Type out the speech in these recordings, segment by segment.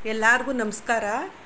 ಎಲ್ಲರಿಗೂ ನಮಸ್ಕಾರ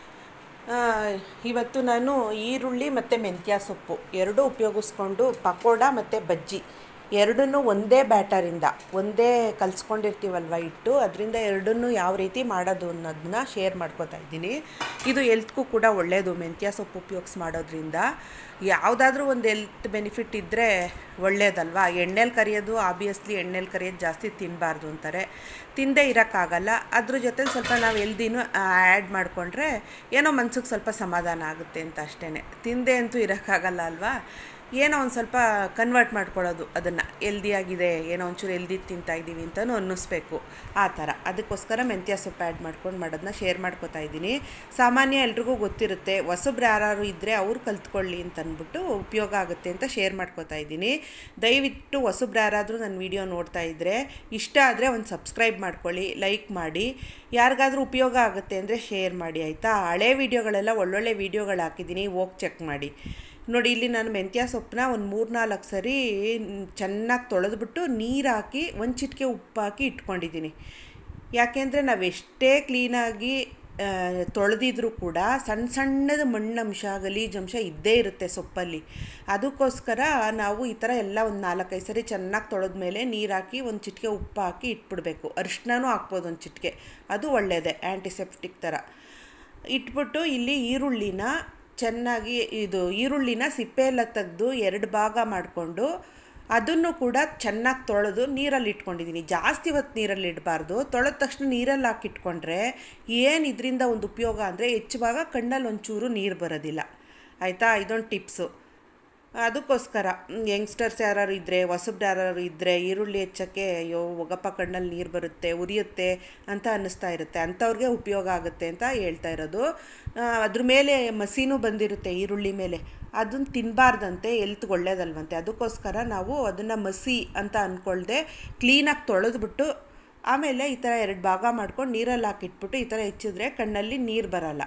ಆ, ಇವತ್ತು ನಾನು ಈರುಳ್ಳಿ ಮತ್ತು ಮೆಂತ್ಯ ಸೊಪ್ಪು ಎರಡೂ ಉಪಯೋಗಿಸ್ಕೊಂಡು ಪಕೋಡ ಮತ್ತು ಬಜ್ಜಿ ಎರಡನ್ನೂ ಒಂದೇ ಬ್ಯಾಟರಿಂದ ಒಂದೇ ಕಲಿಸ್ಕೊಂಡಿರ್ತೀವಲ್ವ ಹಿಟ್ಟು ಅದರಿಂದ ಎರಡನ್ನೂ ಯಾವ ರೀತಿ ಮಾಡೋದು ಅನ್ನೋದನ್ನ ಶೇರ್ ಮಾಡ್ಕೋತಾ ಇದ್ದೀನಿ ಇದು ಎಲ್ತ್ಗೂ ಕೂಡ ಒಳ್ಳೆಯದು ಮೆಂತ್ಯ ಸೊಪ್ಪು ಉಪಯೋಗಿಸಿ ಮಾಡೋದ್ರಿಂದ ಯಾವುದಾದ್ರೂ ಒಂದು ಎಲ್ತ್ ಬೆನಿಫಿಟ್ ಇದ್ದರೆ ಒಳ್ಳೇದಲ್ವಾ ಎಣ್ಣೆಲಿ ಕರಿಯೋದು ಆಬ್ವಿಯಸ್ಲಿ ಎಣ್ಣೆಲಿ ಕರಿಯೋದು ಜಾಸ್ತಿ ತಿನ್ನಬಾರ್ದು ಅಂತಾರೆ ತಿಂದೇ ಇರೋಕ್ಕಾಗಲ್ಲ ಅದ್ರ ಜೊತೆ ಸ್ವಲ್ಪ ನಾವು ಎಲ್ದಿನೂ ಆ್ಯಡ್ ಮಾಡಿಕೊಂಡ್ರೆ ಏನೋ ಮನ್ಸಿಗೆ ಸ್ವಲ್ಪ ಸಮಾಧಾನ ಆಗುತ್ತೆ ಅಂತ ಅಷ್ಟೇ ತಿಂದೆ ಅಂತೂ ಇರೋಕ್ಕಾಗಲ್ಲ ಅಲ್ವಾ ಏನೋ ಒಂದು ಸ್ವಲ್ಪ ಕನ್ವರ್ಟ್ ಮಾಡ್ಕೊಳ್ಳೋದು ಅದನ್ನು ಎಲ್ದಿಯಾಗಿದೆ ಏನೋ ಒಂಚೂರು ಎಲ್ದಿ ತಿಂತಾ ಇದ್ದೀವಿ ಅಂತಲೂ ಅನ್ನಿಸ್ಬೇಕು ಆ ಥರ ಅದಕ್ಕೋಸ್ಕರ ಮೆಂತ್ಯ ಸೊಪ್ಪು ಆ್ಯಡ್ ಮಾಡ್ಕೊಂಡು ಮಾಡೋದನ್ನ ಶೇರ್ ಮಾಡ್ಕೊತಾ ಇದ್ದೀನಿ ಸಾಮಾನ್ಯ ಎಲ್ರಿಗೂ ಗೊತ್ತಿರುತ್ತೆ ಹೊಸಬ್ರು ಯಾರು ಇದ್ದರೆ ಅವ್ರು ಕಲ್ತ್ಕೊಳ್ಳಿ ಅಂತ ಅಂದ್ಬಿಟ್ಟು ಉಪಯೋಗ ಆಗುತ್ತೆ ಅಂತ ಶೇರ್ ಮಾಡ್ಕೊತಾ ಇದ್ದೀನಿ ದಯವಿಟ್ಟು ಹೊಸಬ್ರು ಯಾರಾದರೂ ನನ್ನ ವಿಡಿಯೋ ನೋಡ್ತಾ ಇದ್ದರೆ ಇಷ್ಟ ಆದರೆ ಒಂದು ಸಬ್ಸ್ಕ್ರೈಬ್ ಮಾಡ್ಕೊಳ್ಳಿ ಲೈಕ್ ಮಾಡಿ ಯಾರಿಗಾದ್ರೂ ಉಪಯೋಗ ಆಗುತ್ತೆ ಅಂದರೆ ಶೇರ್ ಮಾಡಿ ಆಯಿತಾ ಹಳೆ ವೀಡಿಯೋಗಳೆಲ್ಲ ಒಳ್ಳೊಳ್ಳೆ ವೀಡಿಯೋಗಳು ಹಾಕಿದ್ದೀನಿ ಹೋಗಿ ಚೆಕ್ ಮಾಡಿ ನೋಡಿ ಇಲ್ಲಿ ನಾನು ಮೆಂತ್ಯ ಸೊಪ್ಪನ್ನ ಒಂದು ಮೂರು ನಾಲ್ಕು ಸರಿ ಚೆನ್ನಾಗಿ ತೊಳೆದ್ಬಿಟ್ಟು ನೀರು ಹಾಕಿ ಒಂದು ಚಿಟಿಕೆ ಉಪ್ಪು ಹಾಕಿ ಇಟ್ಕೊಂಡಿದ್ದೀನಿ ಯಾಕೆಂದರೆ ನಾವು ಎಷ್ಟೇ ಕ್ಲೀನಾಗಿ ತೊಳೆದಿದ್ರೂ ಕೂಡ ಸಣ್ಣ ಸಣ್ಣದ ಮಣ್ಣಂಶ ಗಲೀಜಂಶ ಇದ್ದೇ ಇರುತ್ತೆ ಸೊಪ್ಪಲ್ಲಿ ಅದಕ್ಕೋಸ್ಕರ ನಾವು ಈ ಥರ ಎಲ್ಲ ಒಂದು ನಾಲ್ಕೈದು ಸರಿ ಚೆನ್ನಾಗಿ ತೊಳೆದ್ಮೇಲೆ ನೀರು ಹಾಕಿ ಒಂದು ಚಿಟಿಕೆ ಉಪ್ಪು ಹಾಕಿ ಇಟ್ಬಿಡಬೇಕು ಅರಿಶಿನೂ ಹಾಕ್ಬೋದು ಒಂದು ಚಿಟಿಕೆ ಅದು ಒಳ್ಳೆಯದೇ ಆ್ಯಂಟಿಸೆಪ್ಟಿಕ್ ಥರ ಇಟ್ಬಿಟ್ಟು ಇಲ್ಲಿ ಈರುಳ್ಳಿನ ಚೆನ್ನಾಗಿ ಇದು ಈರುಳ್ಳಿನ ಸಿಪ್ಪೆ ಎಲ್ಲ ತೆಗೆದು ಎರಡು ಭಾಗ ಮಾಡಿಕೊಂಡು ಅದನ್ನು ಕೂಡ ಚೆನ್ನಾಗಿ ತೊಳೆದು ನೀರಲ್ಲಿ ಇಟ್ಕೊಂಡಿದ್ದೀನಿ ಜಾಸ್ತಿ ಹೊತ್ತು ನೀರಲ್ಲಿ ಇಡಬಾರ್ದು ತೊಳೆದ ತಕ್ಷಣ ನೀರಲ್ಲಿ ಹಾಕಿ ಇಟ್ಕೊಂಡ್ರೆ ಏನು ಇದರಿಂದ ಒಂದು ಉಪಯೋಗ ಅಂದರೆ ಹೆಚ್ಚು ಭಾಗ ಕಣ್ಣಲ್ಲಿ ಒಂಚೂರು ನೀರು ಬರೋದಿಲ್ಲ ಆಯಿತಾ ಇದೊಂದು ಟಿಪ್ಸು ಅದಕ್ಕೋಸ್ಕರ ಯಂಗ್ಸ್ಟರ್ಸ್ ಯಾರು ಇದ್ದರೆ ಹೊಸಬ್ರು ಯಾರು ಇದ್ದರೆ ಈರುಳ್ಳಿ ಹೆಚ್ಚೋಕ್ಕೆ ಅಯ್ಯೋ ಒಗಪ್ಪ ಕಣ್ಣಲ್ಲಿ ನೀರು ಬರುತ್ತೆ ಉರಿಯುತ್ತೆ ಅಂತ ಅನ್ನಿಸ್ತಾ ಇರುತ್ತೆ ಅಂಥವ್ರಿಗೆ ಉಪಯೋಗ ಆಗುತ್ತೆ ಅಂತ ಹೇಳ್ತಾ ಇರೋದು ಆ, ಅದ್ರ ಮೇಲೆ ಮಸಿನೂ ಬಂದಿರುತ್ತೆ ಈರುಳ್ಳಿ ಮೇಲೆ ಅದನ್ನು ತಿನ್ನಬಾರ್ದಂತೆ ಎಲ್ತ್ಗೆ ಒಳ್ಳೇದಲ್ವಂತೆ ಅದಕ್ಕೋಸ್ಕರ ನಾವು ಅದನ್ನು ಮಸಿ ಅಂತ ಅಂದ್ಕೊಳ್ದೆ ಕ್ಲೀನಾಗಿ ತೊಳೆದ್ಬಿಟ್ಟು ಆಮೇಲೆ ಈ ಥರ ಎರಡು ಭಾಗ ಮಾಡ್ಕೊಂಡು ನೀರಲ್ಲಿ ಹಾಕಿಟ್ಬಿಟ್ಟು ಈ ಥರ ಹೆಚ್ಚಿದ್ರೆ ಕಣ್ಣಲ್ಲಿ ನೀರು ಬರಲ್ಲ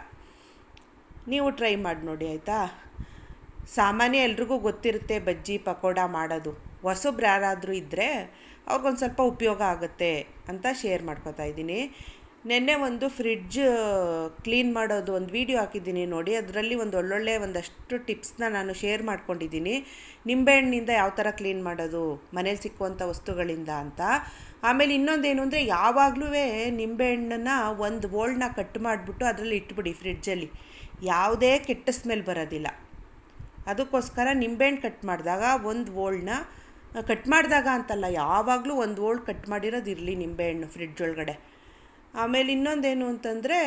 ನೀವು ಟ್ರೈ ಮಾಡಿ ನೋಡಿ ಆಯಿತಾ ಸಾಮಾನ್ಯ ಎಲ್ರಿಗೂ ಗೊತ್ತಿರುತ್ತೆ ಬಜ್ಜಿ ಪಕೋಡ ಮಾಡೋದು ಹೊಸಬ್ರು ಯಾರಾದರೂ ಇದ್ದರೆ ಅವ್ರಿಗೊಂದು ಸ್ವಲ್ಪ ಉಪಯೋಗ ಆಗುತ್ತೆ ಅಂತ ಶೇರ್ ಮಾಡ್ಕೊತಾ ಇದ್ದೀನಿ ನಿನ್ನೆ ಒಂದು ಫ್ರಿಡ್ಜ್ ಕ್ಲೀನ್ ಮಾಡೋದು ಒಂದು ವಿಡಿಯೋ ಹಾಕಿದ್ದೀನಿ ನೋಡಿ ಅದರಲ್ಲಿ ಒಂದು ಒಳ್ಳೊಳ್ಳೆ ಒಂದಷ್ಟು ಟಿಪ್ಸ್ನ ನಾನು ಶೇರ್ ಮಾಡ್ಕೊಂಡಿದ್ದೀನಿ ನಿಂಬೆಹಣ್ಣಿಂದ ಯಾವ ಥರ ಕ್ಲೀನ್ ಮಾಡೋದು ಮನೇಲಿ ಸಿಕ್ಕುವಂಥ ವಸ್ತುಗಳಿಂದ ಅಂತ ಆಮೇಲೆ ಇನ್ನೊಂದೇನು ಅಂದರೆ ಯಾವಾಗಲೂ ನಿಂಬೆಹಣ್ಣನ್ನು ಒಂದು ಬೋಲ್ಡ್ನ ಕಟ್ ಮಾಡಿಬಿಟ್ಟು ಅದರಲ್ಲಿ ಇಟ್ಬಿಡಿ ಫ್ರಿಡ್ಜಲ್ಲಿ ಯಾವುದೇ ಕೆಟ್ಟ ಸ್ಮೆಲ್ ಬರೋದಿಲ್ಲ ಅದಕ್ಕೋಸ್ಕರ ನಿಂಬೆಹಣ್ಣು ಕಟ್ ಮಾಡಿದಾಗ ಒಂದು ಓಲ್ಡ್ನ ಕಟ್ ಮಾಡಿದಾಗ ಅಂತಲ್ಲ ಯಾವಾಗಲೂ ಒಂದು ಓಲ್ಡ್ ಕಟ್ ಮಾಡಿರೋದು ಇರಲಿ ನಿಂಬೆಹಣ್ಣು ಫ್ರಿಡ್ಜ್ ಒಳಗಡೆ ಆಮೇಲೆ ಇನ್ನೊಂದೇನು ಅಂತಂದರೆ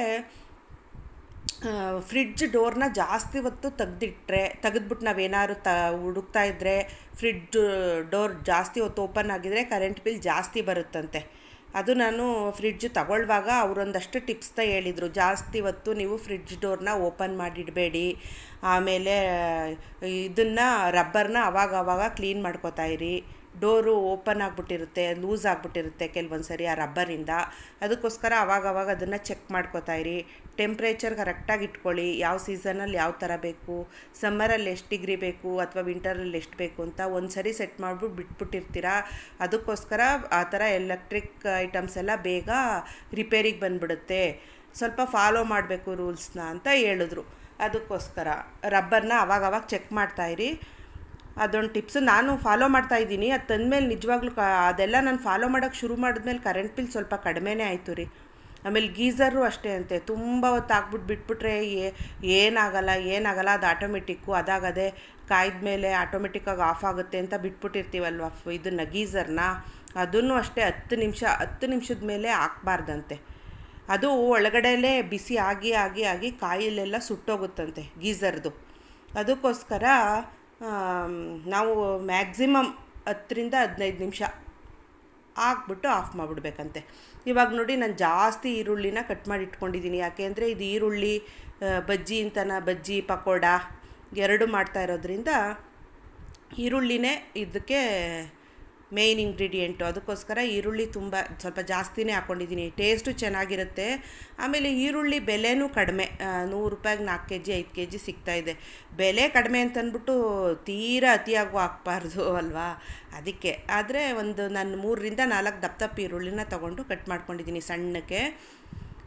ಫ್ರಿಡ್ಜ್ ಡೋರ್ನ ಜಾಸ್ತಿ ಹೊತ್ತು ತೆಗ್ದಿಟ್ರೆ ತೆಗೆದ್ಬಿಟ್ಟು ನಾವೇನಾದ್ರು ತ ಹುಡುಕ್ತಾ ಇದ್ದರೆ ಫ್ರಿಡ್ಜ್ ಡೋರ್ ಜಾಸ್ತಿ ಹೊತ್ತು ಓಪನ್ ಆಗಿದರೆ ಕರೆಂಟ್ ಬಿಲ್ ಜಾಸ್ತಿ ಬರುತ್ತಂತೆ ಅದು ನಾನು ಫ್ರಿಡ್ಜ್ ತಗೊಳ್ಳುವಾಗ ಅವರೊಂದಷ್ಟು ಟಿಪ್ಸ್ನ ಹೇಳಿದರು ಜಾಸ್ತಿ ಹೊತ್ತು ನೀವು ಫ್ರಿಡ್ಜ್ ಡೋರ್ನ ಓಪನ್ ಮಾಡಿಡಬೇಡಿ ಆಮೇಲೆ ಇದನ್ನು ರಬ್ಬರ್ನ ಅವಾಗ ಅವಾಗ ಕ್ಲೀನ್ ಮಾಡ್ಕೋತಾ ಇರಿ ಡೋರು ಓಪನ್ ಆಗಿಬಿಟ್ಟಿರುತ್ತೆ ಲೂಸ್ ಆಗಿಬಿಟ್ಟಿರುತ್ತೆ ಕೆಲವೊಂದು ಸರಿ ಆ ರಬ್ಬರಿಂದ ಅದಕ್ಕೋಸ್ಕರ ಅವಾಗ ಅವಾಗ ಅದನ್ನು ಚೆಕ್ ಮಾಡ್ಕೋತಾ ಇರಿ ಟೆಂಪ್ರೇಚರ್ ಕರೆಕ್ಟಾಗಿ ಇಟ್ಕೊಳ್ಳಿ ಯಾವ ಸೀಸನಲ್ಲಿ ಯಾವ ಥರ ಬೇಕು ಸಮ್ಮರಲ್ಲಿ ಎಷ್ಟು ಡಿಗ್ರಿ ಬೇಕು ಅಥವಾ ವಿಂಟರಲ್ಲಿ ಎಷ್ಟು ಬೇಕು ಅಂತ ಒಂದು ಸರಿ ಸೆಟ್ ಮಾಡಿಬಿಟ್ಟು ಬಿಟ್ಬಿಟ್ಟಿರ್ತೀರ ಅದಕ್ಕೋಸ್ಕರ ಆ ಥರ ಎಲೆಕ್ಟ್ರಿಕ್ ಐಟಮ್ಸ್ ಎಲ್ಲ ಬೇಗ ರಿಪೇರಿಗೆ ಬಂದ್ಬಿಡುತ್ತೆ ಸ್ವಲ್ಪ ಫಾಲೋ ಮಾಡಬೇಕು ರೂಲ್ಸ್ನ ಅಂತ ಹೇಳಿದ್ರು ಅದಕ್ಕೋಸ್ಕರ ರಬ್ಬರ್ನ ಅವಾಗ ಅವಾಗ ಚೆಕ್ ಮಾಡ್ತಾಯಿರಿ ಅದೊಂದು ಟಿಪ್ಸು ನಾನು ಫಾಲೋ ಮಾಡ್ತಾ ಇದ್ದೀನಿ ಅದು ತಂದಮೇಲೆ ನಿಜವಾಗ್ಲೂ ಕ ಅದೆಲ್ಲ ನಾನು ಫಾಲೋ ಮಾಡೋಕ್ಕೆ ಶುರು ಮಾಡಿದ್ಮೇಲೆ ಕರೆಂಟ್ ಬಿಲ್ ಸ್ವಲ್ಪ ಕಡಿಮೆನೇ ಆಯಿತು ರೀ ಆಮೇಲೆ ಗೀಝರು ಅಷ್ಟೇ ಅಂತೆ ತುಂಬ ಹೊತ್ತು ಹಾಕ್ಬಿಟ್ಟು ಬಿಟ್ಬಿಟ್ರೆ ಏ ಏನಾಗಲ್ಲ ಏನಾಗಲ್ಲ ಅದು ಆಟೋಮೆಟಿಕ್ಕು ಅದಾಗದೆ ಕಾಯ್ದ ಮೇಲೆ ಆಟೋಮೆಟಿಕ್ಕಾಗಿ ಆಫ್ ಆಗುತ್ತೆ ಅಂತ ಬಿಟ್ಬಿಟ್ಟಿರ್ತೀವಲ್ವ ಫ್- ಇದನ್ನು ಗೀಝರ್ನ ಅದನ್ನು ಅಷ್ಟೇ ಹತ್ತು ನಿಮಿಷ ಹತ್ತು ನಿಮಿಷದ ಮೇಲೆ ಹಾಕ್ಬಾರ್ದಂತೆ ಅದು ಒಳಗಡೆಲೇ ಬಿಸಿ ಆಗಿ ಆಗಿ ಆಗಿ ಕಾಯಿಲೆಲ್ಲ ಸುಟ್ಟೋಗುತ್ತಂತೆ ಗೀಝರ್ದು ಅದಕ್ಕೋಸ್ಕರ ಆಮ್, ನಾವು ಮ್ಯಾಕ್ಸಿಮಮ್ ಹತ್ತರಿಂದ ಹದಿನೈದು ನಿಮಿಷ ಹಾಕ್ಬಿಟ್ಟು ಆಫ್ ಮಾಡಿಬಿಡ್ಬೇಕಂತೆ ಇವಾಗ ನೋಡಿ ನಾನು ಜಾಸ್ತಿ ಈರುಳ್ಳಿನ ಕಟ್ ಮಾಡಿ ಇಟ್ಕೊಂಡಿದ್ದೀನಿ ಯಾಕೆ ಅಂದರೆ ಇದು ಈರುಳ್ಳಿ ಆ, ಬಜ್ಜಿ ಅಂತನ ಬಜ್ಜಿ ಪಕೋಡ ಎರಡು ಮಾಡ್ತಾ ಇರೋದ್ರಿಂದ ಈರುಳ್ಳಿನೇ ಇದಕ್ಕೆ ಮೇಯ್ನ್ ಇಂಗ್ರೀಡಿಯೆಂಟು ಅದಕ್ಕೋಸ್ಕರ ಈರುಳ್ಳಿ ತುಂಬ ಸ್ವಲ್ಪ ಜಾಸ್ತಿನೇ ಹಾಕ್ಕೊಂಡಿದ್ದೀನಿ ಟೇಸ್ಟು ಚೆನ್ನಾಗಿರುತ್ತೆ ಆಮೇಲೆ ಈರುಳ್ಳಿ ಬೆಲೆನೂ ಕಡಿಮೆ ನೂರು ರೂಪಾಯಿಗೆ ನಾಲ್ಕು ಕೆ ಜಿ ಐದು ಕೆ ಜಿ ಸಿಗ್ತಾಯಿದೆ ಬೆಲೆ ಕಡಿಮೆ ಅಂತಂದ್ಬಿಟ್ಟು ತೀರಾ ಅತಿಯಾಗೂ ಹಾಕ್ಬಾರ್ದು ಅಲ್ವಾ ಅದಕ್ಕೆ ಆದರೆ ಒಂದು ನಾನು ಮೂರರಿಂದ ನಾಲ್ಕು ದಪ್ಪ ದಪ್ಪ ಈರುಳ್ಳಿನ ತೊಗೊಂಡು ಕಟ್ ಮಾಡ್ಕೊಂಡಿದ್ದೀನಿ ಸಣ್ಣಕ್ಕೆ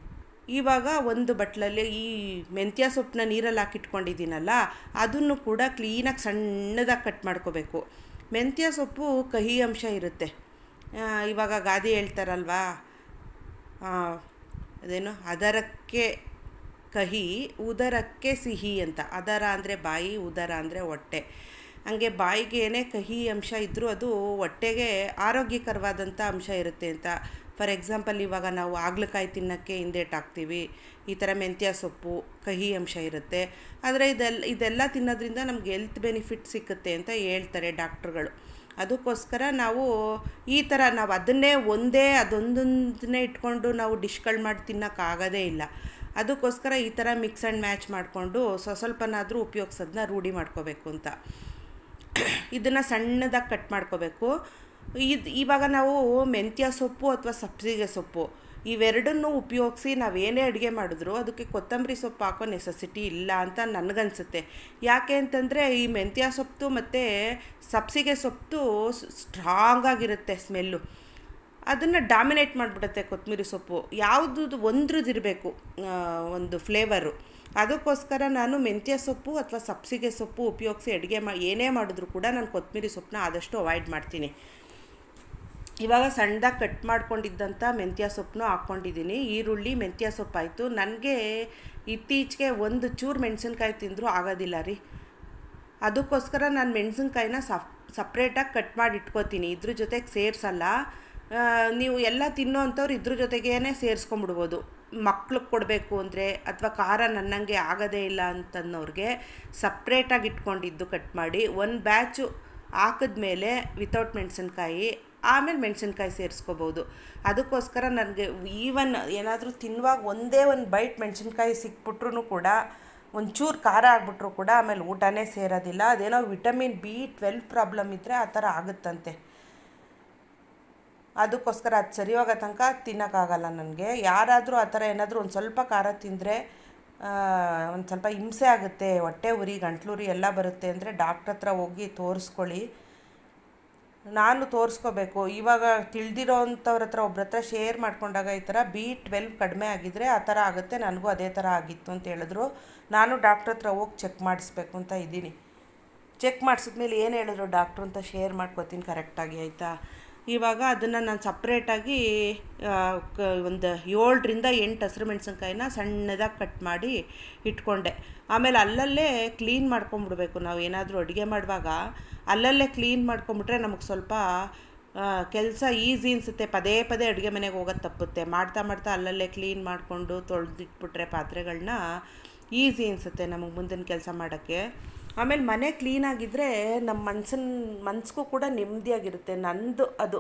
ಇವಾಗ ಒಂದು ಬಟ್ಲಲ್ಲಿ ಈ ಮೆಂತ್ಯ ಸೊಪ್ಪನ್ನ ನೀರಲ್ಲಿ ಹಾಕಿಟ್ಕೊಂಡಿದ್ದೀನಲ್ಲ ಅದನ್ನು ಕೂಡ ಕ್ಲೀನಾಗಿ ಸಣ್ಣದಾಗಿ ಕಟ್ ಮಾಡ್ಕೋಬೇಕು ಮೆಂತ್ಯ ಸೊಪ್ಪು ಕಹಿ ಅಂಶ ಇರುತ್ತೆ ಆ, ಇವಾಗ ಗಾದೆ ಹೇಳ್ತಾರಲ್ವಾ ಆ, ಅದೇನು ಅದರಕ್ಕೆ ಕಹಿ ಉದರಕ್ಕೆ ಸಿಹಿ ಅಂತ ಅದರ ಅಂದರೆ ಬಾಯಿ ಉದರ ಅಂದರೆ ಹೊಟ್ಟೆ ಹಂಗೆ ಬಾಯಿಗೆ ಏನೇ ಕಹಿ ಅಂಶ ಇದ್ದರೂ ಅದು ಹೊಟ್ಟೆಗೆ ಆರೋಗ್ಯಕರವಾದಂಥ ಅಂಶ ಇರುತ್ತೆ ಅಂತ ಫಾರ್ ಎಕ್ಸಾಂಪಲ್ ಇವಾಗ ನಾವು ಆಗ್ಲಕಾಯಿ ತಿನ್ನೋಕ್ಕೆ ಹಿಂದೇಟ್ ಹಾಕ್ತೀವಿ ಈ ಥರ ಮೆಂತ್ಯ ಸೊಪ್ಪು ಕಹಿ ಅಂಶ ಇರುತ್ತೆ ಆದರೆ ಇದೆಲ್ಲ ಇದೆಲ್ಲ ತಿನ್ನೋದ್ರಿಂದ ನಮ್ಗೆ ಹೆಲ್ತ್ ಬೆನಿಫಿಟ್ ಸಿಕ್ಕುತ್ತೆ ಅಂತ ಹೇಳ್ತಾರೆ ಡಾಕ್ಟ್ರುಗಳು ಅದಕ್ಕೋಸ್ಕರ ನಾವು ಈ ಥರ ನಾವು ಅದನ್ನೇ ಒಂದೇ ಅದೊಂದೊಂದನ್ನೇ ಇಟ್ಕೊಂಡು ನಾವು ಡಿಶ್ಗಳು ಮಾಡಿ ತಿನ್ನೋಕ್ಕಾಗೋದೇ ಇಲ್ಲ ಅದಕ್ಕೋಸ್ಕರ ಈ ಥರ ಮಿಕ್ಸ್ ಆ್ಯಂಡ್ ಮ್ಯಾಚ್ ಮಾಡಿಕೊಂಡು ಸ್ವ ಸ್ವಲ್ಪನಾದರೂ ಉಪಯೋಗಿಸೋದನ್ನ ರೂಢಿ ಮಾಡ್ಕೋಬೇಕು ಅಂತ ಇದನ್ನು ಸಣ್ಣದಾಗಿ ಕಟ್ ಮಾಡ್ಕೋಬೇಕು ಇದು ಇವಾಗ ನಾವು ಮೆಂತ್ಯ ಸೊಪ್ಪು ಅಥವಾ ಸಬ್ಸಿಗೆ ಸೊಪ್ಪು ಇವೆರಡನ್ನೂ ಉಪಯೋಗಿಸಿ ನಾವೇನೇ ಅಡುಗೆ ಮಾಡಿದ್ರು ಅದಕ್ಕೆ ಕೊತ್ತಂಬರಿ ಸೊಪ್ಪು ಹಾಕೋ ನೆಸೆಸಿಟಿ ಇಲ್ಲ ಅಂತ ನನಗನ್ಸುತ್ತೆ ಯಾಕೆ ಅಂತಂದರೆ ಈ ಮೆಂತ್ಯ ಸೊಪ್ಪು ಮತ್ತು ಸಬ್ಸಿಗೆ ಸೊಪ್ಪು ಸ್ಟ್ರಾಂಗ್ ಆಗಿರುತ್ತೆ ಸ್ಮೆಲ್ಲು ಅದನ್ನು ಡಾಮಿನೇಟ್ ಮಾಡಿಬಿಡುತ್ತೆ ಕೊತ್ತಂಬರಿ ಸೊಪ್ಪು ಯಾವುದು ಒಂದ್ರದ್ದು ಇರಬೇಕು ಒಂದು ಫ್ಲೇವರು ಅದಕ್ಕೋಸ್ಕರ ನಾನು ಮೆಂತ್ಯ ಸೊಪ್ಪು ಅಥವಾ ಸಬ್ಸಿಗೆ ಸೊಪ್ಪು ಉಪಯೋಗಿಸಿ ಅಡುಗೆ ಮಾ ಏನೇ ಮಾಡಿದ್ರು ಕೂಡ ನಾನು ಕೊತ್ತಂಬರಿ ಸೊಪ್ಪನ್ನ ಆದಷ್ಟು ಅವಾಯ್ಡ್ ಮಾಡ್ತೀನಿ ಇವಾಗ ಸಣ್ಣದಾಗಿ ಕಟ್ ಮಾಡ್ಕೊಂಡಿದ್ದಂಥ ಮೆಂತ್ಯ ಸೊಪ್ಪನ್ನು ಹಾಕ್ಕೊಂಡಿದ್ದೀನಿ ಈರುಳ್ಳಿ ಮೆಂತ್ಯ ಸೊಪ್ಪು ಆಯಿತು ನನಗೆ ಇತ್ತೀಚೆಗೆ ಒಂದು ಚೂರು ಮೆಣಸಿನ್ಕಾಯಿ ತಿಂದರೂ ಆಗೋದಿಲ್ಲ ರೀ ಅದಕ್ಕೋಸ್ಕರ ನಾನು ಮೆಣಸಿನ್ಕಾಯಿನ ಸಪ್ ಸಪ್ರೇಟಾಗಿ ಕಟ್ ಮಾಡಿ ಇಟ್ಕೋತೀನಿ ಇದ್ರ ಜೊತೆಗೆ ಸೇರಿಸಲ್ಲ ನೀವು ಎಲ್ಲ ತಿನ್ನೋ ಅಂಥವ್ರು ಇದ್ರ ಜೊತೆಗೇ ಸೇರಿಸ್ಕೊಂಬಿಡ್ಬೋದು ಮಕ್ಳಿಗೆ ಕೊಡಬೇಕು ಅಂದರೆ ಅಥವಾ ಖಾರ ನನ್ನಂಗೆ ಆಗೋದೇ ಇಲ್ಲ ಅಂತನ್ನೋರಿಗೆ ಸಪ್ರೇಟಾಗಿ ಇಟ್ಕೊಂಡಿದ್ದು ಕಟ್ ಮಾಡಿ ಒಂದು ಬ್ಯಾಚು ಹಾಕಿದ್ಮೇಲೆ ವಿತೌಟ್ ಮೆಣಸಿನ್ಕಾಯಿ ಆಮೇಲೆ ಮೆಣಸಿನ್ಕಾಯಿ ಸೇರಿಸ್ಕೋಬೋದು ಅದಕ್ಕೋಸ್ಕರ ನನಗೆ ಈವನ್ ಏನಾದರೂ ತಿನ್ನುವಾಗ ಒಂದೇ ಒಂದು ಬೈಟ್ ಮೆಣಸಿನ್ಕಾಯಿ ಸಿಕ್ಬಿಟ್ರೂ ಕೂಡ ಒಂಚೂರು ಖಾರ ಆಗಿಬಿಟ್ರು ಕೂಡ ಆಮೇಲೆ ಊಟನೇ ಸೇರೋದಿಲ್ಲ ಅದೇನೋ ವಿಟಮಿನ್ ಬಿ ಟ್ವೆಲ್ ಪ್ರಾಬ್ಲಮ್ ಇದ್ದರೆ ಆ ಥರ ಆಗುತ್ತಂತೆ ಅದಕ್ಕೋಸ್ಕರ ಅದು ಸರಿ ಹೋಗೋ ತನಕ ತಿನ್ನೋಕ್ಕಾಗಲ್ಲ ನನಗೆ ಯಾರಾದರೂ ಆ ಥರ ಏನಾದರೂ ಒಂದು ಸ್ವಲ್ಪ ಖಾರ ತಿಂದರೆ ಒಂದು ಸ್ವಲ್ಪ ಹಿಂಸೆ ಆಗುತ್ತೆ ಹೊಟ್ಟೆ ಉರಿ ಗಂಟ್ಲುರಿ ಎಲ್ಲ ಬರುತ್ತೆ ಅಂದರೆ ಡಾಕ್ಟ್ರ್ ಹತ್ರ ಹೋಗಿ ತೋರಿಸ್ಕೊಳ್ಳಿ ನಾನು ತೋರಿಸ್ಕೋಬೇಕು ಇವಾಗ ತಿಳಿದಿರೋ ಅಂಥವ್ರ ಹತ್ರ ಒಬ್ರ ಹತ್ರ ಶೇರ್ ಮಾಡ್ಕೊಂಡಾಗ ಈ ಥರ ಬಿ ಟ್ವೆಲ್ವ್ ಕಡಿಮೆ ಆಗಿದ್ದರೆ ಆ ಥರ ಆಗುತ್ತೆ ನನಗೂ ಅದೇ ಥರ ಆಗಿತ್ತು ಅಂತ ಹೇಳಿದ್ರು ನಾನು ಡಾಕ್ಟ್ರ್ ಹತ್ರ ಹೋಗಿ ಚೆಕ್ ಮಾಡಿಸ್ಬೇಕು ಅಂತ ಇದ್ದೀನಿ ಚೆಕ್ ಮಾಡಿಸಿದ್ಮೇಲೆ ಏನು ಹೇಳಿದ್ರು ಡಾಕ್ಟ್ರು ಅಂತ ಶೇರ್ ಮಾಡ್ಕೋತೀನಿ ಕರೆಕ್ಟಾಗಿ ಆಯಿತಾ ಇವಾಗ ಅದನ್ನು ನಾನು ಸಪ್ರೇಟಾಗಿ ಒಂದು ಏಳರಿಂದ ಎಂಟು ಹಸಿರು ಮೆಣಸಿನ್ಕಾಯಿನ ಸಣ್ಣದಾಗಿ ಕಟ್ ಮಾಡಿ ಇಟ್ಕೊಂಡೆ ಆಮೇಲೆ ಅಲ್ಲಲ್ಲೇ ಕ್ಲೀನ್ ಮಾಡ್ಕೊಂಬಿಡ್ಬೇಕು ನಾವು ಏನಾದರೂ ಅಡುಗೆ ಮಾಡುವಾಗ ಅಲ್ಲಲ್ಲೇ ಕ್ಲೀನ್ ಮಾಡ್ಕೊಂಬಿಟ್ರೆ ನಮಗೆ ಸ್ವಲ್ಪ ಕೆಲಸ ಈಸಿ ಅನಿಸುತ್ತೆ ಪದೇ ಪದೇ ಅಡುಗೆ ಮನೆಗೆ ಹೋಗೋದು ತಪ್ಪುತ್ತೆ ಮಾಡ್ತಾ ಮಾಡ್ತಾ ಅಲ್ಲಲ್ಲೇ ಕ್ಲೀನ್ ಮಾಡಿಕೊಂಡು ತೊಳೆದಿಟ್ಬಿಟ್ರೆ ಪಾತ್ರೆಗಳನ್ನ ಈಸಿ ಅನಿಸುತ್ತೆ ನಮಗೆ ಮುಂದಿನ ಕೆಲಸ ಮಾಡೋಕ್ಕೆ ಆಮೇಲೆ ಮನೆ ಕ್ಲೀನಾಗಿದ್ದರೆ ನಮ್ಮ ಮನ್ಸಿನ ಮನ್ಸಿಗೂ ಕೂಡ ನೆಮ್ಮದಿಯಾಗಿರುತ್ತೆ ನಂದು ಅದು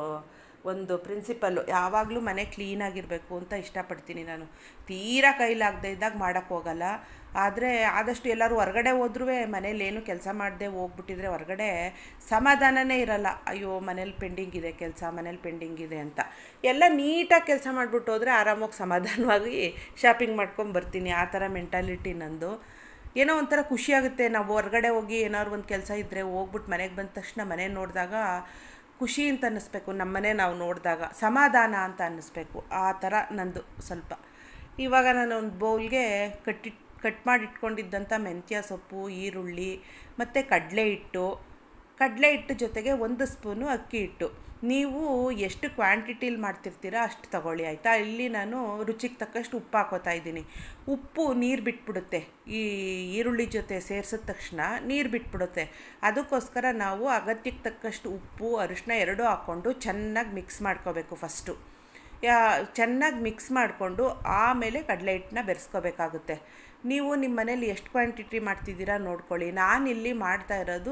ಒಂದು ಪ್ರಿನ್ಸಿಪಲ್ಲು ಯಾವಾಗಲೂ ಮನೆ ಕ್ಲೀನಾಗಿರಬೇಕು ಅಂತ ಇಷ್ಟಪಡ್ತೀನಿ ನಾನು ತೀರಾ ಕೈಲಾಗದೇ ಇದ್ದಾಗ ಮಾಡೋಕ್ಕೆ ಹೋಗಲ್ಲ ಆದರೆ ಆದಷ್ಟು ಎಲ್ಲರೂ ಹೊರಗಡೆ ಹೋದ್ರೂ ಮನೇಲಿ ಏನು ಕೆಲಸ ಮಾಡದೆ ಹೋಗ್ಬಿಟ್ಟಿದ್ರೆ ಹೊರಗಡೆ ಸಮಾಧಾನನೇ ಇರಲ್ಲ ಅಯ್ಯೋ ಮನೇಲಿ ಪೆಂಡಿಂಗ್ ಇದೆ ಕೆಲಸ ಮನೇಲಿ ಪೆಂಡಿಂಗ್ ಇದೆ ಅಂತ ಎಲ್ಲ ನೀಟಾಗಿ ಕೆಲಸ ಮಾಡಿಬಿಟ್ಟು ಹೋದರೆ ಆರಾಮಾಗಿ ಸಮಾಧಾನವಾಗಿ ಶಾಪಿಂಗ್ ಮಾಡ್ಕೊಂಡು ಬರ್ತೀನಿ ಆ ಥರ ಮೆಂಟಾಲಿಟಿ ನಂದು ಏನೋ ಒಂಥರ ಖುಷಿಯಾಗುತ್ತೆ ನಾವು ಹೊರಗಡೆ ಹೋಗಿ ಏನಾದ್ರು ಒಂದು ಕೆಲಸ ಇದ್ದರೆ ಹೋಗ್ಬಿಟ್ಟು ಮನೆಗೆ ಬಂದ ತಕ್ಷಣ ಮನೆ ನೋಡಿದಾಗ ಖುಷಿ ಅಂತ ಅನ್ನಿಸ್ಬೇಕು ನಮ್ಮನೆ ನಾವು ನೋಡಿದಾಗ ಸಮಾಧಾನ ಅಂತ ಅನ್ನಿಸ್ಬೇಕು ಆ ಥರ ನಂದು ಸ್ವಲ್ಪ ಇವಾಗ ನಾನು ಒಂದು ಬೌಲ್ಗೆ ಕಟ್ಟಿಟ್ಟು ಕಟ್ ಮಾಡಿ ಇಟ್ಕೊಂಡಿದ್ದಂಥ ಮೆಂತ್ಯ ಸೊಪ್ಪು ಈರುಳ್ಳಿ ಮತ್ತು ಕಡಲೆ ಹಿಟ್ಟು ಕಡಲೆ ಹಿಟ್ಟು ಜೊತೆಗೆ ಒಂದು ಸ್ಪೂನು ಅಕ್ಕಿ ಹಿಟ್ಟು ನೀವು ಎಷ್ಟು ಕ್ವಾಂಟಿಟಿಲಿ ಮಾಡ್ತಿರ್ತೀರ ಅಷ್ಟು ತಗೊಳ್ಳಿ ಆಯಿತಾ ಇಲ್ಲಿ ನಾನು ರುಚಿಗೆ ತಕ್ಕಷ್ಟು ಉಪ್ಪು ಹಾಕೋತಾ ಇದ್ದೀನಿ ಉಪ್ಪು ನೀರು ಬಿಟ್ಬಿಡುತ್ತೆ ಈ ಈರುಳ್ಳಿ ಜೊತೆ ಸೇರಿಸಿದ ತಕ್ಷಣ ನೀರು ಬಿಟ್ಬಿಡುತ್ತೆ ಅದಕ್ಕೋಸ್ಕರ ನಾವು ಅಗತ್ಯಕ್ಕೆ ತಕ್ಕಷ್ಟು ಉಪ್ಪು ಅರಿಶಿನ ಎರಡೂ ಹಾಕ್ಕೊಂಡು ಚೆನ್ನಾಗಿ ಮಿಕ್ಸ್ ಮಾಡ್ಕೋಬೇಕು ಫಸ್ಟು ಯಾ ಚೆನ್ನಾಗಿ ಮಿಕ್ಸ್ ಮಾಡಿಕೊಂಡು ಆಮೇಲೆ ಕಡಲೆ ಹಿಟ್ಟನ್ನ ಬೆರೆಸ್ಕೋಬೇಕಾಗುತ್ತೆ ನೀವು ನಿಮ್ಮ ಮನೇಲಿ ಎಷ್ಟು ಕ್ವಾಂಟಿಟಿ ಮಾಡ್ತಿದ್ದೀರಾ ನೋಡ್ಕೊಳ್ಳಿ ನಾನಿಲ್ಲಿ ಮಾಡ್ತಾ ಇರೋದು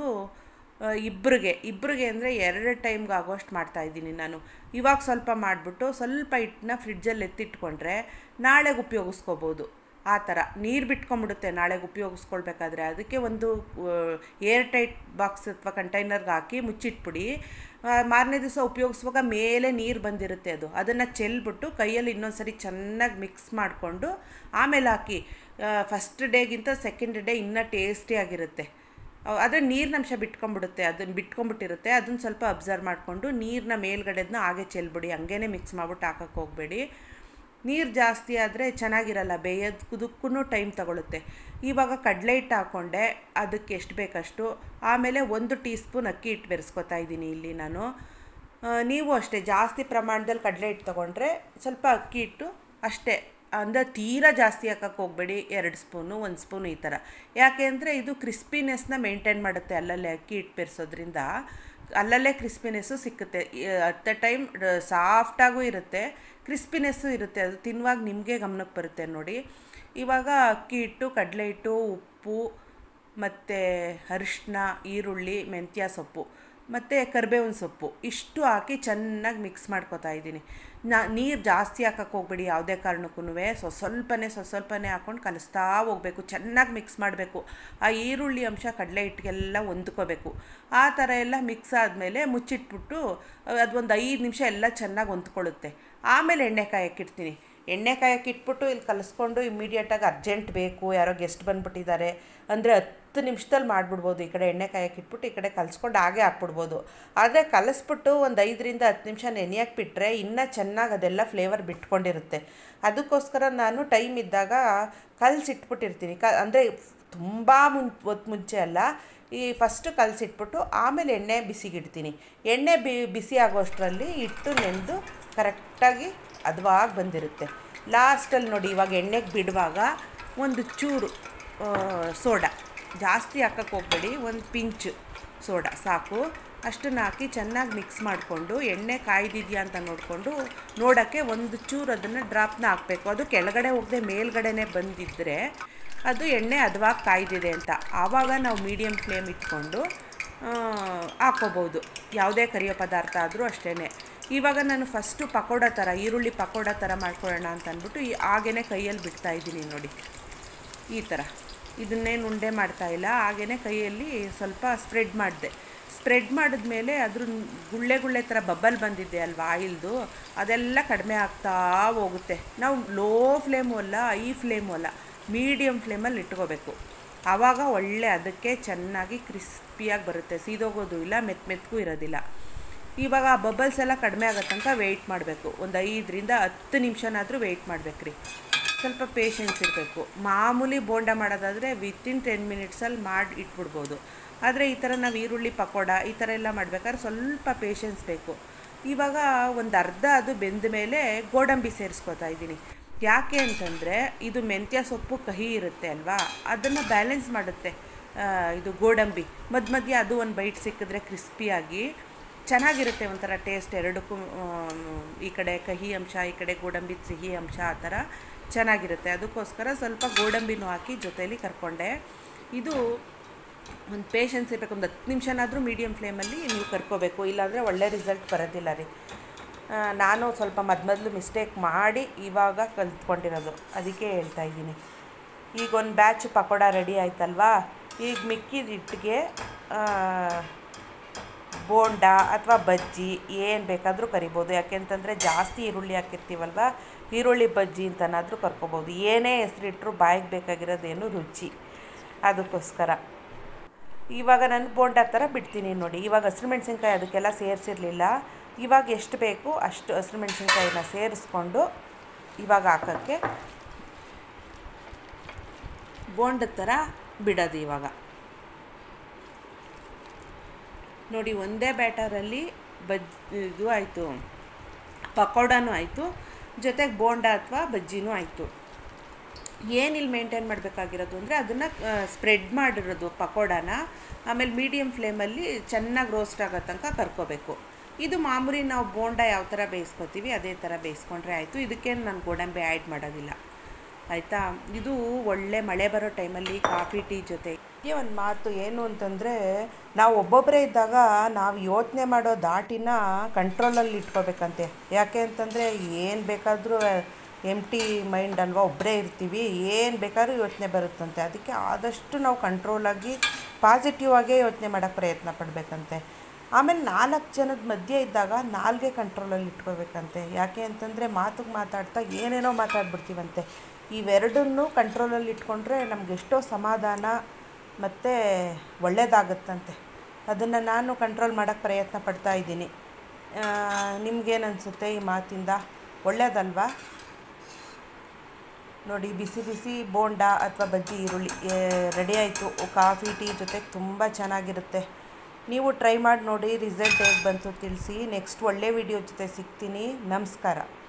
ಇಬ್ಬರಿಗೆ ಇಬ್ಬರಿಗೆ ಅಂದರೆ ಎರಡು ಟೈಮ್ಗೆ ಆಗೋಷ್ಟು ಮಾಡ್ತಾಯಿದ್ದೀನಿ ನಾನು ಇವಾಗ ಸ್ವಲ್ಪ ಮಾಡಿಬಿಟ್ಟು ಸ್ವಲ್ಪ ಹಿಟ್ಟನ್ನ ಫ್ರಿಡ್ಜಲ್ಲಿ ಎತ್ತಿಟ್ಕೊಂಡ್ರೆ ನಾಳೆಗೆ ಉಪಯೋಗಿಸ್ಕೋಬೋದು ಆ ಥರ ನೀರು ಬಿಟ್ಕೊಂಬಿಡುತ್ತೆ ನಾಳೆಗೆ ಉಪಯೋಗಿಸ್ಕೊಳ್ಬೇಕಾದ್ರೆ ಅದಕ್ಕೆ ಒಂದು ಏರ್ ಟೈಟ್ ಬಾಕ್ಸ್ ಅಥವಾ ಕಂಟೈನರ್ಗೆ ಹಾಕಿ ಮುಚ್ಚಿಟ್ಬಿಡಿ ಮಾರನೇ ದಿವಸ ಉಪಯೋಗಿಸುವಾಗ ಮೇಲೆ ನೀರು ಬಂದಿರುತ್ತೆ ಅದು ಅದನ್ನು ಚೆಲ್ಬಿಟ್ಟು ಕೈಯಲ್ಲಿ ಇನ್ನೊಂದು ಸರಿ ಚೆನ್ನಾಗಿ ಮಿಕ್ಸ್ ಮಾಡಿಕೊಂಡು ಆಮೇಲೆ ಹಾಕಿ ಫಸ್ಟ್ ಡೇಗಿಂತ ಸೆಕೆಂಡ್ ಡೇ ಇನ್ನೂ ಟೇಸ್ಟಿಯಾಗಿರುತ್ತೆ ಆದರೆ ನೀರಿನಂಶ ಬಿಟ್ಕೊಂಬಿಡುತ್ತೆ ಅದನ್ನು ಬಿಟ್ಕೊಂಬಿಟ್ಟಿರುತ್ತೆ ಅದನ್ನು ಸ್ವಲ್ಪ ಅಬ್ಸರ್ವ್ ಮಾಡಿಕೊಂಡು ನೀರನ್ನ ಮೇಲ್ಗಡೆದನ್ನ ಹಾಗೆ ಚೆಲ್ಬಿಡಿ ಹಂಗೇ ಮಿಕ್ಸ್ ಮಾಡ್ಬಿಟ್ಟು ಹಾಕಕ್ಕೆ ಹೋಗಬೇಡಿ ನೀರು ಜಾಸ್ತಿ ಆದರೆ ಚೆನ್ನಾಗಿರಲ್ಲ ಬೇಯೋದಕ್ಕೂ ಟೈಮ್ ತಗೊಳುತ್ತೆ ಇವಾಗ ಕಡಲೆ ಹಿಟ್ಟು ಹಾಕ್ಕೊಂಡೆ ಅದಕ್ಕೆ ಎಷ್ಟು ಬೇಕಷ್ಟು ಆಮೇಲೆ ಒಂದು ಟೀ ಸ್ಪೂನ್ ಅಕ್ಕಿ ಹಿಟ್ಟು ಬೆರೆಸ್ಕೊತಾ ಇದ್ದೀನಿ ಇಲ್ಲಿ ನಾನು ಆ, ನೀವು ಅಷ್ಟೇ ಜಾಸ್ತಿ ಪ್ರಮಾಣದಲ್ಲಿ ಕಡಲೆ ಹಿಟ್ಟು ತೊಗೊಂಡ್ರೆ ಸ್ವಲ್ಪ ಅಕ್ಕಿ ಹಿಟ್ಟು ಅಷ್ಟೇ ಅಂದರೆ ತೀರಾ ಜಾಸ್ತಿ ಹಾಕಕ್ಕೆ ಹೋಗಬೇಡಿ ಎರಡು ಸ್ಪೂನು ಒಂದು ಸ್ಪೂನು ಈ ಥರ ಯಾಕೆ ಅಂದರೆ ಇದು ಕ್ರಿಸ್ಪಿನೆಸ್ನ ಮೇಂಟೈನ್ ಮಾಡುತ್ತೆ ಅಲ್ಲಲ್ಲೇ ಅಕ್ಕಿ ಹಿಟ್ಟು ಬೆರೆಸೋದ್ರಿಂದ ಅಲ್ಲಲ್ಲೇ ಕ್ರಿಸ್ಪಿನೆಸ್ಸು ಸಿಕ್ಕುತ್ತೆ ಅಟ್ ದ ಟೈಮ್ ಸಾಫ್ಟಾಗೂ ಇರುತ್ತೆ ಕ್ರಿಸ್ಪಿನೆಸ್ಸು ಇರುತ್ತೆ ಅದು ತಿನ್ನುವಾಗ ನಿಮಗೆ ಗಮನಕ್ಕೆ ಬರುತ್ತೆ ನೋಡಿ ಇವಾಗ ಅಕ್ಕಿ ಹಿಟ್ಟು ಕಡಲೆ ಹಿಟ್ಟು ಉಪ್ಪು ಮತ್ತು ಅರಿಶಿನ ಈರುಳ್ಳಿ ಮೆಂತ್ಯ ಸೊಪ್ಪು ಮತ್ತು ಕರಿಬೇವಿನ ಸೊಪ್ಪು ಇಷ್ಟು ಹಾಕಿ ಚೆನ್ನಾಗಿ ಮಿಕ್ಸ್ ಮಾಡ್ಕೊತಾ ಇದ್ದೀನಿ ನಾ ನೀರು ಜಾಸ್ತಿ ಹಾಕಕ್ಕೆ ಹೋಗ್ಬೇಡಿ ಯಾವುದೇ ಕಾರಣಕ್ಕೂ ಸ್ವ ಸ್ವಲ್ಪನೇ ಸ್ವ ಸ್ವಲ್ಪನೇ ಹಾಕ್ಕೊಂಡು ಕಲಿಸ್ತಾ ಹೋಗಬೇಕು ಚೆನ್ನಾಗಿ ಮಿಕ್ಸ್ ಮಾಡಬೇಕು ಆ ಈರುಳ್ಳಿ ಅಂಶ ಕಡಲೆ ಹಿಟ್ಟಿಗೆಲ್ಲ ಹೊಂದ್ಕೋಬೇಕು ಆ ಥರ ಎಲ್ಲ ಮಿಕ್ಸ್ ಆದಮೇಲೆ ಮುಚ್ಚಿಟ್ಬಿಟ್ಟು ಅದೊಂದು ಐದು ನಿಮಿಷ ಎಲ್ಲ ಚೆನ್ನಾಗಿ ಹೊಂದ್ಕೊಳ್ಳುತ್ತೆ ಆಮೇಲೆ ಎಣ್ಣೆ ಕಾಯಕ್ಕಿಡ್ತೀನಿ ಎಣ್ಣೆ ಕಾಯಕ್ಕೆ ಇಟ್ಬಿಟ್ಟು ಇಲ್ಲಿ ಕಲಿಸ್ಕೊಂಡು ಇಮ್ಮಿಡಿಯೇಟಾಗಿ ಅರ್ಜೆಂಟ್ ಬೇಕು ಯಾರೋ ಗೆಸ್ಟ್ ಬಂದುಬಿಟ್ಟಿದ್ದಾರೆ ಅಂದರೆ ಹತ್ತು ನಿಮಿಷದಲ್ಲಿ ಮಾಡಿಬಿಡ್ಬೋದು ಈ ಕಡೆ ಎಣ್ಣೆ ಕಾಯಕ್ಕೆ ಇಟ್ಬಿಟ್ಟು ಈ ಕಡೆ ಕಲಿಸ್ಕೊಂಡು ಹಾಗೆ ಹಾಕ್ಬಿಡ್ಬೋದು ಆದರೆ ಕಲಿಸ್ಬಿಟ್ಟು ಒಂದು ಐದರಿಂದ ಹತ್ತು ನಿಮಿಷ ನೆನೆಯಕ್ಕೆ ಬಿಟ್ಟರೆ ಇನ್ನೂ ಚೆನ್ನಾಗಿ ಅದೆಲ್ಲ ಫ್ಲೇವರ್ ಬಿಟ್ಕೊಂಡಿರುತ್ತೆ ಅದಕ್ಕೋಸ್ಕರ ನಾನು ಟೈಮ್ ಇದ್ದಾಗ ಕಲಸಿಟ್ಬಿಟ್ಟಿರ್ತೀನಿ ಕ ಅಂದರೆ ತುಂಬ ಮುನ್ ಹೊತ್ತು ಮುಂಚೆ ಅಲ್ಲ ಈ ಫಸ್ಟು ಕಲಸಿಟ್ಬಿಟ್ಟು ಆಮೇಲೆ ಎಣ್ಣೆ ಬಿಸಿಗಿಡ್ತೀನಿ ಎಣ್ಣೆ ಬಿ ಬಿಸಿ ಆಗೋಷ್ಟರಲ್ಲಿ ಇಟ್ಟು ನೆನೆದು ಕರೆಕ್ಟಾಗಿ ಹದವಾಗಿ ಬಂದಿರುತ್ತೆ ಲಾಸ್ಟಲ್ಲಿ ನೋಡಿ ಇವಾಗ ಎಣ್ಣೆಗೆ ಬಿಡುವಾಗ ಒಂದು ಚೂರು ಸೋಡಾ ಜಾಸ್ತಿ ಹಾಕಕ್ಕೆ ಹೋಗ್ಬೇಡಿ ಒಂದು ಪಿಂಚು ಸೋಡಾ ಸಾಕು ಅಷ್ಟನ್ನು ಹಾಕಿ ಚೆನ್ನಾಗಿ ಮಿಕ್ಸ್ ಮಾಡಿಕೊಂಡು ಎಣ್ಣೆ ಕಾಯ್ದಿದೆಯಾ ಅಂತ ನೋಡಿಕೊಂಡು ನೋಡೋಕ್ಕೆ ಒಂದು ಚೂರು ಅದನ್ನು ಡ್ರಾಪ್ನ ಹಾಕಬೇಕು ಅದು ಕೆಳಗಡೆ ಹೋಗದೆ ಮೇಲ್ಗಡೆನೇ ಬಂದಿದ್ದರೆ ಅದು ಎಣ್ಣೆ ಹದವಾಗಿ ಕಾಯ್ದಿದೆ ಅಂತ ಆವಾಗ ನಾವು ಮೀಡಿಯಮ್ ಫ್ಲೇಮ್ ಇಟ್ಕೊಂಡು ಆ, ಹಾಕ್ಕೋಬೋದು ಯಾವುದೇ ಕರಿಯೋ ಪದಾರ್ಥ ಆದರೂ ಅಷ್ಟೇ ಇವಾಗ ನಾನು ಫಸ್ಟು ಪಕೋಡ ಥರ ಈರುಳ್ಳಿ ಪಕೋಡ ಥರ ಮಾಡ್ಕೊಳ್ಳೋಣ ಅಂತ ಅಂದ್ಬಿಟ್ಟು ಈ ಹಾಗೇ ಕೈಯಲ್ಲಿ ಬಿಡ್ತಾ ಇದ್ದೀನಿ ನೋಡಿ ಈ ಥರ ಇದನ್ನೇನು ಉಂಡೆ ಮಾಡ್ತಾ ಇಲ್ಲ ಹಾಗೇ ಕೈಯಲ್ಲಿ ಸ್ವಲ್ಪ ಸ್ಪ್ರೆಡ್ ಮಾಡಿದೆ ಸ್ಪ್ರೆಡ್ ಮಾಡಿದ್ಮೇಲೆ ಅದ್ರ ಗುಳ್ಳೆ ಗುಳ್ಳೆ ಥರ ಬಬ್ಬಲ್ ಬಂದಿದೆ ಅಲ್ವಾ ಆಯಿಲ್ದು ಅದೆಲ್ಲ ಕಡಿಮೆ ಆಗ್ತಾ ಹೋಗುತ್ತೆ ನಾವು ಲೋ ಫ್ಲೇಮು ಅಲ್ಲ ಐ ಫ್ಲೇಮು ಅಲ್ಲ ಮೀಡಿಯಮ್ ಫ್ಲೇಮಲ್ಲಿ ಇಟ್ಕೋಬೇಕು ಆವಾಗ ಒಳ್ಳೆ ಅದಕ್ಕೆ ಚೆನ್ನಾಗಿ ಕ್ರಿಸ್ಪಿಯಾಗಿ ಬರುತ್ತೆ ಸೀದೋಗೋದು ಇಲ್ಲ ಮೆತ್ತ ಮೆತ್ತಗೂ ಇರೋದಿಲ್ಲ ಇವಾಗ ಆ ಬಬಲ್ಸ್ ಎಲ್ಲ ಕಡಿಮೆ ಆಗೋ ತನಕ ವೆಯ್ಟ್ ಮಾಡಬೇಕು ಒಂದು ಐದರಿಂದ ಹತ್ತು ನಿಮಿಷನಾದರೂ ವೆಯ್ಟ್ ಮಾಡಬೇಕ್ರಿ ಸ್ವಲ್ಪ ಪೇಷನ್ಸ್ ಇರಬೇಕು ಮಾಮೂಲಿ ಬೋಂಡ ಮಾಡೋದಾದರೆ ವಿತಿನ್ ಟೆನ್ ಮಿನಿಟ್ಸಲ್ಲಿ ಮಾಡಿ ಇಟ್ಬಿಡ್ಬೋದು ಆದರೆ ಈ ಥರ ನಾವು ಈರುಳ್ಳಿ ಪಕೋಡ ಈ ಥರ ಎಲ್ಲ ಮಾಡ್ಬೇಕಾದ್ರೆ ಸ್ವಲ್ಪ ಪೇಷನ್ಸ್ ಬೇಕು ಇವಾಗ ಒಂದು ಅರ್ಧ ಅದು ಬೆಂದ ಮೇಲೆ ಗೋಡಂಬಿ ಸೇರಿಸ್ಕೊತಾ ಇದ್ದೀನಿ ಯಾಕೆ ಅಂತಂದರೆ ಇದು ಮೆಂತ್ಯ ಸೊಪ್ಪು ಕಹಿ ಇರುತ್ತೆ ಅಲ್ವಾ ಅದನ್ನು ಬ್ಯಾಲೆನ್ಸ್ ಮಾಡುತ್ತೆ ಆ, ಇದು ಗೋಡಂಬಿ ಮಧ್ಯ ಮಧ್ಯೆ ಅದು ಒಂದು ಬೈಟ್ ಸಿಕ್ಕಿದ್ರೆ ಕ್ರಿಸ್ಪಿಯಾಗಿ ಚೆನ್ನಾಗಿರುತ್ತೆ ಒಂಥರ ಟೇಸ್ಟ್ ಎರಡಕ್ಕೂ ಆಮ್, ಈ ಕಡೆ ಕಹಿ ಅಂಶ ಈ ಕಡೆ ಗೋಡಂಬಿ ಸಿಹಿ ಅಂಶ ಆ ಥರ ಚೆನ್ನಾಗಿರುತ್ತೆ ಅದಕ್ಕೋಸ್ಕರ ಸ್ವಲ್ಪ ಗೋಡಂಬಿನೂ ಹಾಕಿ ಜೊತೇಲಿ ಕರ್ಕೊಂಡೆ ಇದು ಒಂದು ಪೇಷನ್ಸ್ ಇರಬೇಕು ಒಂದು ಹತ್ತು ನಿಮಿಷನಾದರೂ ಮೀಡಿಯಮ್ ಫ್ಲೇಮಲ್ಲಿ ನೀವು ಕರ್ಕೋಬೇಕು ಇಲ್ಲಾಂದರೆ ಒಳ್ಳೆ ರಿಸಲ್ಟ್ ಬರೋದಿಲ್ಲ ರೀ ಆ, ನಾನು ಸ್ವಲ್ಪ ಮದ್ ಮೊದಲು ಮಿಸ್ಟೇಕ್ ಮಾಡಿ ಇವಾಗ ಕಲ್ತ್ಕೊಂಡಿರೋದು ಅದಕ್ಕೆ ಹೇಳ್ತಾ ಇದ್ದೀನಿ ಈಗ ಒಂದು ಬ್ಯಾಚ್ ಪಕೋಡ ರೆಡಿ ಆಯ್ತಲ್ವಾ ಈಗ ಮಿಕ್ಕಿದ ಹಿಟ್ಟಿಗೆ ಬೋಂಡ ಅಥವಾ ಬಜ್ಜಿ ಏನು ಬೇಕಾದರೂ ಕರಿಬೋದು ಯಾಕೆಂತಂದರೆ ಜಾಸ್ತಿ ಈರುಳ್ಳಿ ಹಾಕಿರ್ತೀವಲ್ವ ಈರುಳ್ಳಿ ಬಜ್ಜಿ ಅಂತನಾದರೂ ಕರ್ಕೊಬೋದು ಏನೇ ಹೆಸರಿಟ್ರು ಬಾಯಿಗೆ ಬೇಕಾಗಿರೋದೇನು ರುಚಿ ಅದಕ್ಕೋಸ್ಕರ ಇವಾಗ ನಾನು ಬೋಂಡ ಥರ ಬಿಡ್ತೀನಿ ನೋಡಿ ಇವಾಗ ಹಸಿರುಮೆಣ್ಸಿನ್ಕಾಯಿ ಅದಕ್ಕೆಲ್ಲ ಸೇರಿಸಿರ್ಲಿಲ್ಲ ಇವಾಗ ಎಷ್ಟು ಬೇಕು ಅಷ್ಟು ಹಸಿರುಮೆಣ್ಸಿನ್ಕಾಯಿನ ಸೇರಿಸ್ಕೊಂಡು ಇವಾಗ ಹಾಕೋಕ್ಕೆ ಬೋಂಡದ ಥರ ಬಿಡೋದು ಇವಾಗ ನೋಡಿ ಒಂದೇ ಬ್ಯಾಟರಲ್ಲಿ ಬಜ್ ಇದು ಆಯಿತು ಪಕೋಡನೂ ಆಯಿತು ಜೊತೆಗೆ ಬೋಂಡ ಅಥವಾ ಬಜ್ಜಿನೂ ಆಯಿತು ಏನಿಲ್ಲಿ ಮೇಂಟೈನ್ ಮಾಡಬೇಕಾಗಿರೋದು ಅಂದರೆ ಅದನ್ನು ಸ್ಪ್ರೆಡ್ ಮಾಡಿರೋದು ಪಕೋಡನ ಆಮೇಲೆ ಮೀಡಿಯಮ್ ಫ್ಲೇಮಲ್ಲಿ ಚೆನ್ನಾಗಿ ರೋಸ್ಟ್ ಆಗೋ ತನಕ ಕರ್ಕೋಬೇಕು ಇದು ಮಾಮೂಲಿ ನಾವು ಬೋಂಡ ಯಾವ ಥರ ಬೇಯಿಸ್ಕೊತೀವಿ ಅದೇ ಥರ ಬೇಯಿಸ್ಕೊಂಡ್ರೆ ಆಯಿತು ಇದಕ್ಕೇನು ನಾನು ಗೋಡಂಬಿ ಆ್ಯಡ್ ಮಾಡೋದಿಲ್ಲ ಆಯಿತಾ ಇದು ಒಳ್ಳೆ ಮಳೆ ಬರೋ ಟೈಮಲ್ಲಿ ಕಾಫಿ ಟೀ ಜೊತೆ ಇದೇ ಒಂದು ಮಾತು ಏನು ಅಂತಂದರೆ ನಾವು ಒಬ್ಬೊಬ್ಬರೇ ಇದ್ದಾಗ ನಾವು ಯೋಚನೆ ಮಾಡೋ ದಾಟಿನ ಕಂಟ್ರೋಲಲ್ಲಿ ಇಟ್ಕೋಬೇಕಂತೆ ಯಾಕೆ ಅಂತಂದರೆ ಏನು ಬೇಕಾದರೂ ಎಂಟಿ ಮೈಂಡ್ ಅಲ್ವಾ ಒಬ್ಬರೇ ಇರ್ತೀವಿ ಏನು ಬೇಕಾದ್ರೂ ಯೋಚನೆ ಬರುತ್ತಂತೆ ಅದಕ್ಕೆ ಆದಷ್ಟು ನಾವು ಕಂಟ್ರೋಲಾಗಿ ಪಾಸಿಟಿವ್ ಆಗೇ ಯೋಚನೆ ಮಾಡೋಕ್ಕೆ ಪ್ರಯತ್ನ ಪಡಬೇಕಂತೆ ಆಮೇಲೆ ನಾಲ್ಕು ಜನದ ಮಧ್ಯೆ ಇದ್ದಾಗ ನಾಲ್ಗೆ ಕಂಟ್ರೋಲಲ್ಲಿ ಇಟ್ಕೋಬೇಕಂತೆ ಯಾಕೆ ಅಂತಂದರೆ ಮಾತಿಗೆ ಮಾತಾಡ್ತಾ ಏನೇನೋ ಮಾತಾಡ್ಬಿಡ್ತೀವಂತೆ ಇವೆರಡನ್ನೂ ಕಂಟ್ರೋಲಲ್ಲಿ ಇಟ್ಕೊಂಡ್ರೆ ನಮ್ಗೆ ಎಷ್ಟೋ ಸಮಾಧಾನ ಮತ್ತು ಒಳ್ಳೆಯದಾಗುತ್ತಂತೆ ಅದನ್ನು ನಾನು ಕಂಟ್ರೋಲ್ ಮಾಡೋಕ್ಕೆ ಪ್ರಯತ್ನ ಪಡ್ತಾ ಇದ್ದೀನಿ ನಿಮ್ಗೇನು ಅನಿಸುತ್ತೆ ಈ ಮಾತಿಂದ ಒಳ್ಳೆಯದಲ್ವಾ ನೋಡಿ ಬಿಸಿ ಬಿಸಿ ಬೋಂಡ ಅಥವಾ ಬಜ್ಜಿ ಈರುಳ್ಳಿ ರೆಡಿ ಆಯಿತು ಕಾಫಿ ಟೀ ಜೊತೆ ತುಂಬ ಚೆನ್ನಾಗಿರುತ್ತೆ ನೀವು ಟ್ರೈ ಮಾಡಿ ನೋಡಿ ರಿಸಲ್ಟ್ ಹೇಗೆ ಬಂತು ತಿಳಿಸಿ ನೆಕ್ಸ್ಟ್ ಒಳ್ಳೆ ವಿಡಿಯೋ ಜೊತೆ ಸಿಗ್ತೀನಿ ನಮಸ್ಕಾರ